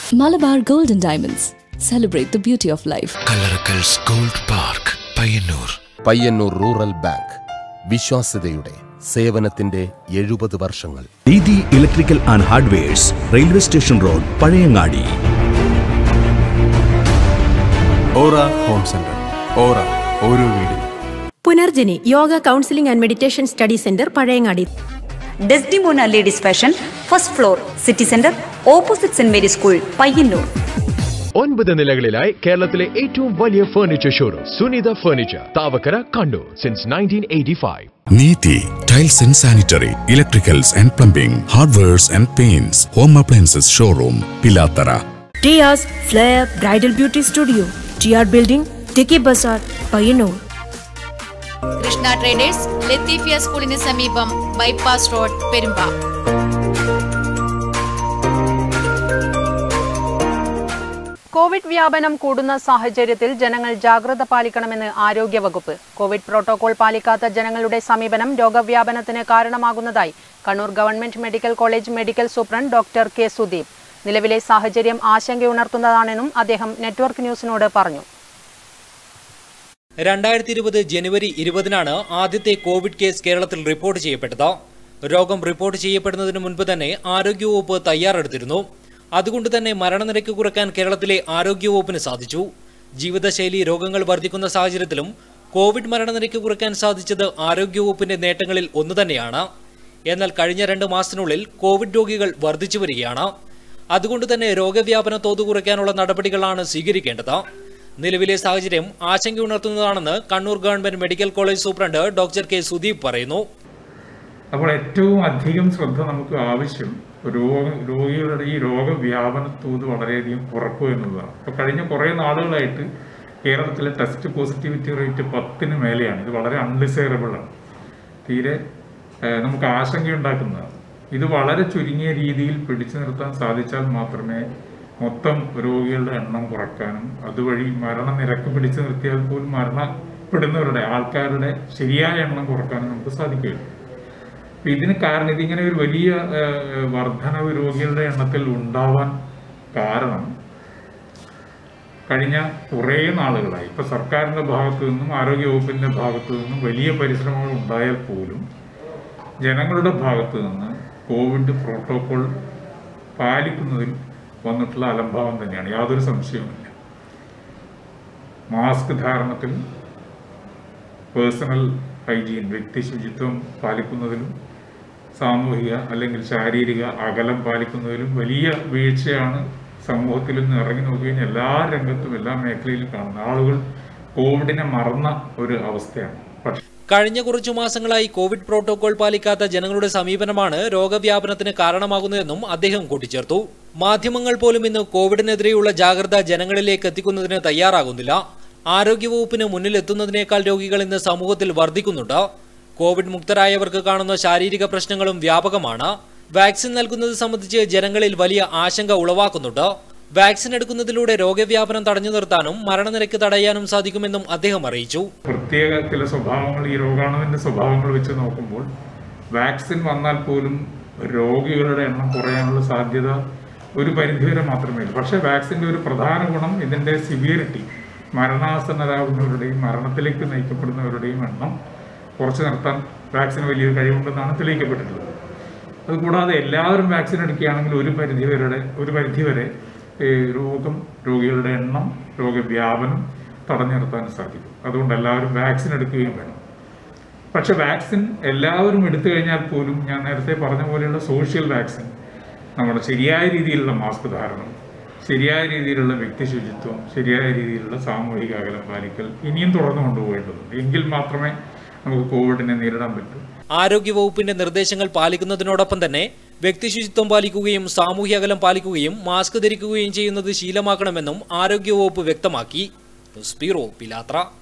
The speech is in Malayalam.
Malabar Gold and Diamonds. Celebrate the beauty of life. Kallarakkal's gold park Payyanur Payyanur rural bank വിശ്വാസ്യതയുടെ സേവനത്തിന്റെ എഴുപത് വർഷങ്ങൾ Didi electrical and hardwares railway station road Pazhayangadi Aura home centre Aura ഓരോ വീടിനും Punarjani yoga counselling and meditation study centre Pazhayangadi Desdemona ladies fashion first floor city centre opposite Saint Mary school Payyanur ഒൻപത് നിലകളിലായി കേരളത്തിലെ ഏറ്റവും വലിയ furniture showroom Sunitha furniture Thavakkara Kannur since nineteen eighty five Neethi tiles and sanitary electricals and plumbing hardwares and paints home appliances showroom Pilathara Tiya's flair bridal beauty studio T R building ടിക്കി ബസാർ പയ്യന്നൂർ കൃഷ്ണ ട്രേഡേഴ്സ് ലത്തീഫിയ സ്കൂളിന് സമീപം ബൈപ്പാസ് റോഡ് പെരുമ്പ കോവിഡ് വ്യാപനം കൂടുന്ന സാഹചര്യത്തിൽ ജനങ്ങൾ ജാഗ്രത പാലിക്കണമെന്ന് ആരോഗ്യവകുപ്പ് കോവിഡ് പ്രോട്ടോകോൾ പാലിക്കാത്ത ജനങ്ങളുടെ സമീപനം രോഗവ്യാപനത്തിന് കാരണമാകുന്നതായി Kannur government medical college medical superintendent doctor K Sudeep നിലവിലെ സാഹചര്യം ആശങ്കയുണർത്തുന്നതാണെന്നും അദ്ദേഹം നെറ്റ്വർക്ക് ന്യൂസിനോട് പറഞ്ഞു രണ്ടായിരത്തി ഇരുപത് ജനുവരി ഇരുപതിനാണ് ആദ്യത്തെ കോവിഡ് കേസ് കേരളത്തിൽ റിപ്പോർട്ട് ചെയ്യപ്പെട്ടത് രോഗം റിപ്പോർട്ട് ചെയ്യപ്പെടുന്നതിന് മുൻപ് തന്നെ ആരോഗ്യവകുപ്പ് തയ്യാറെടുത്തിരുന്നു അതുകൊണ്ട് തന്നെ മരണനിരക്ക് കുറയ്ക്കാൻ കേരളത്തിലെ ആരോഗ്യവകുപ്പിന് സാധിച്ചു ജീവിതശൈലി രോഗങ്ങൾ വർദ്ധിക്കുന്ന സാഹചര്യത്തിലും കോവിഡ് മരണനിരക്ക് കുറയ്ക്കാൻ സാധിച്ചത് ആരോഗ്യവകുപ്പിന്റെ നേട്ടങ്ങളിൽ ഒന്നു തന്നെയാണ് എന്നാൽ കഴിഞ്ഞ രണ്ട് മാസത്തിനുള്ളിൽ കോവിഡ് രോഗികൾ വർദ്ധിച്ചു വരികയാണ് അതുകൊണ്ട് തന്നെ രോഗവ്യാപന തോത് കുറയ്ക്കാനുള്ള നടപടികളാണ് സ്വീകരിക്കേണ്ടത് നിലവിലെ സാഹചര്യം ആശങ്കയുണർത്തുന്നതാണെന്ന് Kannur government medical college superintendent doctor K Sudeep പറയുന്നു അപ്പോൾ ഏറ്റവും അധികം ശ്രദ്ധ നമുക്ക് ആവശ്യം രോഗ രോഗികളുടെ ഈ രോഗവ്യാപന തോത് വളരെയധികം കുറക്കുക എന്നുള്ളതാണ് അപ്പോൾ കഴിഞ്ഞ കുറേ നാളുകളായിട്ട് കേരളത്തിലെ ടെസ്റ്റ് പോസിറ്റിവിറ്റി റേറ്റ് പത്തിന് മേലെയാണ് ഇത് വളരെ അൺഡിസൈറബിൾ ആണ് തീരെ ഏഹ്, നമുക്ക് ആശങ്കയുണ്ടാക്കുന്നതാണ് ഇത് വളരെ ചുരുങ്ങിയ രീതിയിൽ പിടിച്ചു നിർത്താൻ സാധിച്ചാൽ മാത്രമേ മൊത്തം രോഗികളുടെ എണ്ണം കുറയ്ക്കാനും അതുവഴി മരണനിരക്ക് പിടിച്ചു നിർത്തിയാൽ പോലും മരണപ്പെടുന്നവരുടെ ആൾക്കാരുടെ ശരിയായ എണ്ണം കുറയ്ക്കാനും നമുക്ക് സാധിക്കുകയുള്ളൂ അപ്പൊ ഇതിന് കാരണം ഇതിങ്ങനെ ഒരു വലിയ ഏഹ്, വർധനവ് രോഗികളുടെ എണ്ണത്തിൽ ഉണ്ടാവാൻ കാരണം കഴിഞ്ഞ കുറേ നാളുകളായി ഇപ്പൊ സർക്കാരിന്റെ ഭാഗത്തു നിന്നും ആരോഗ്യവകുപ്പിന്റെ ഭാഗത്തു നിന്നും വലിയ പരിശ്രമങ്ങൾ ഉണ്ടായാൽ പോലും ജനങ്ങളുടെ ഭാഗത്തു നിന്ന് കോവിഡ് പ്രോട്ടോകോൾ പാലിക്കുന്നതിൽ വന്നിട്ടുള്ള അലംഭാവം തന്നെയാണ് യാതൊരു സംശയവുമില്ല മാസ്ക് ധാരണത്തിൽ പേഴ്സണൽ ഹൈജീൻ വ്യക്തി ശുചിത്വം പാലിക്കുന്നതിലും സാമൂഹിക അല്ലെങ്കിൽ ശാരീരിക അകലം പാലിക്കുന്നതിലും വലിയ വീഴ്ചയാണ് സമൂഹത്തിൽ നിന്ന് ഇറങ്ങി നോക്കിക്കഴിഞ്ഞാൽ എല്ലാ രംഗത്തും എല്ലാ മേഖലയിലും കാണുന്ന ആളുകൾ കോവിഡിനെ മറന്ന ഒരു അവസ്ഥയാണ് പക്ഷേ കഴിഞ്ഞ കുറച്ചു മാസങ്ങളായി കോവിഡ് പ്രോട്ടോകോൾ പാലിക്കാത്ത ജനങ്ങളുടെ സമീപനമാണ് രോഗവ്യാപനത്തിന് കാരണമാകുന്നതെന്നും അദ്ദേഹം കൂട്ടിച്ചേർത്തു മാധ്യമങ്ങൾ പോലും ഇന്ന് കോവിഡിനെതിരെയുള്ള ജാഗ്രത ജനങ്ങളിലേക്ക് എത്തിക്കുന്നതിന് തയ്യാറാകുന്നില്ല ആരോഗ്യവകുപ്പിന് മുന്നിലെത്തുന്നതിനേക്കാൾ രോഗികൾ ഇന്ന് സമൂഹത്തിൽ വർദ്ധിക്കുന്നുണ്ട് കോവിഡ് മുക്തരായവർക്ക് കാണുന്ന ശാരീരിക പ്രശ്നങ്ങളും വ്യാപകമാണ് വാക്സിൻ നൽകുന്നത് സംബന്ധിച്ച് ജനങ്ങളിൽ വലിയ ആശങ്ക ഉളവാക്കുന്നുണ്ട് വാക്സിൻ എടുക്കുന്നതിലൂടെ രോഗവ്യാപനം തടഞ്ഞു നിർത്താനും മരണനിരക്ക് തടയാനും സാധിക്കുമെന്നും അദ്ദേഹം അറിയിച്ചു പ്രത്യേക ചില സ്വഭാവങ്ങൾ ഈ രോഗാണുവിന്റെ സ്വഭാവങ്ങൾ വെച്ച് നോക്കുമ്പോൾ വാക്സിൻ വന്നാൽ പോലും രോഗികളുടെ എണ്ണം കുറയാനുള്ള സാധ്യത ഒരു പരിധിവരെ മാത്രമേ ഉള്ളൂ പക്ഷേ വാക്സിന്റെ ഒരു പ്രധാന ഗുണം ഇതിന്റെ സിവിയറിറ്റി മരണാസന്നരാകുന്നവരുടെയും മരണത്തിലേക്ക് നയിക്കപ്പെടുന്നവരുടെയും എണ്ണം കുറച്ച് നിർത്താൻ വാക്സിന് വലിയൊരു കഴിവുണ്ടെന്നാണ് തെളിയിക്കപ്പെട്ടിട്ടുള്ളത് അതുകൂടാതെ എല്ലാവരും വാക്സിൻ എടുക്കുകയാണെങ്കിൽ ഒരു പരിധി വരെ ഒരു പരിധി വരെ ഏഹ്, രോഗം രോഗികളുടെ എണ്ണം രോഗവ്യാപനം തടഞ്ഞു നിർത്താൻ സാധിക്കും അതുകൊണ്ട് എല്ലാവരും വാക്സിൻ എടുക്കുകയും വേണം പക്ഷെ വാക്സിൻ എല്ലാവരും എടുത്തു കഴിഞ്ഞാൽ പോലും ഞാൻ നേരത്തെ പറഞ്ഞ പോലെയുള്ള സോഷ്യൽ വാക്സിൻ നമ്മുടെ ശരിയായ രീതിയിലുള്ള മാസ്ക് ധാരണം ശരിയായ രീതിയിലുള്ള വ്യക്തി ശുചിത്വം ശരിയായ രീതിയിലുള്ള സാമൂഹിക അകലം പാലിക്കൽ ഇനിയും തുടർന്നു കൊണ്ടുപോകേണ്ടതുണ്ട് എങ്കിൽ മാത്രമേ നമുക്ക് കോവിഡിനെ നേരിടാൻ പറ്റൂ ആരോഗ്യവകുപ്പിന്റെ നിർദ്ദേശങ്ങൾ പാലിക്കുന്നതിനോടൊപ്പം തന്നെ വ്യക്തിശുചിത്വം പാലിക്കുകയും സാമൂഹ്യ അകലം പാലിക്കുകയും മാസ്ക് ധരിക്കുകയും ചെയ്യുന്നത് ശീലമാക്കണമെന്നും ആരോഗ്യവകുപ്പ് വ്യക്തമാക്കി ന്യൂസ് ബ്യൂറോ പിലാത്ര